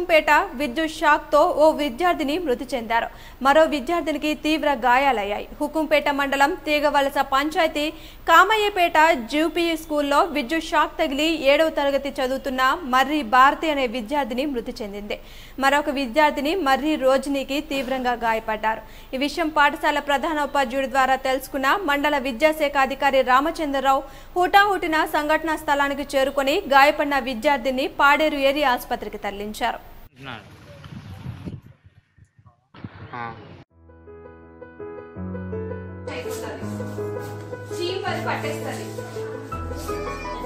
హుకుంపేట విద్యుత్ షాక్తో ఓ విద్యార్థిని మృతి చెందారు మరో విద్యార్థినికి తీవ్ర గాయాలయ్యాయి హుకుంపేట మండలం తీగవలస పంచాయతీ కామయ్యపేట జూపీఈ స్కూల్లో విద్యుత్ షాక్ తగిలి ఏడవ తరగతి చదువుతున్న మర్రి భారతి అనే విద్యార్థిని మృతి చెందింది మరొక విద్యార్థిని మర్రి రోజునికి తీవ్రంగా గాయపడ్డారు ఈ విషయం పాఠశాల ప్రధానోపాధ్యాయుడి ద్వారా తెలుసుకున్న మండల విద్యాశాఖ అధికారి రామచంద్రరావు హుటాహుటిన సంఘటనా స్థలానికి చేరుకొని గాయపడిన విద్యార్థిని పాడేరు ఏరియా ఆసుపత్రికి తరలించారు అంటున్నాడు ఆ, చీమ్ పట్టేస్తుంది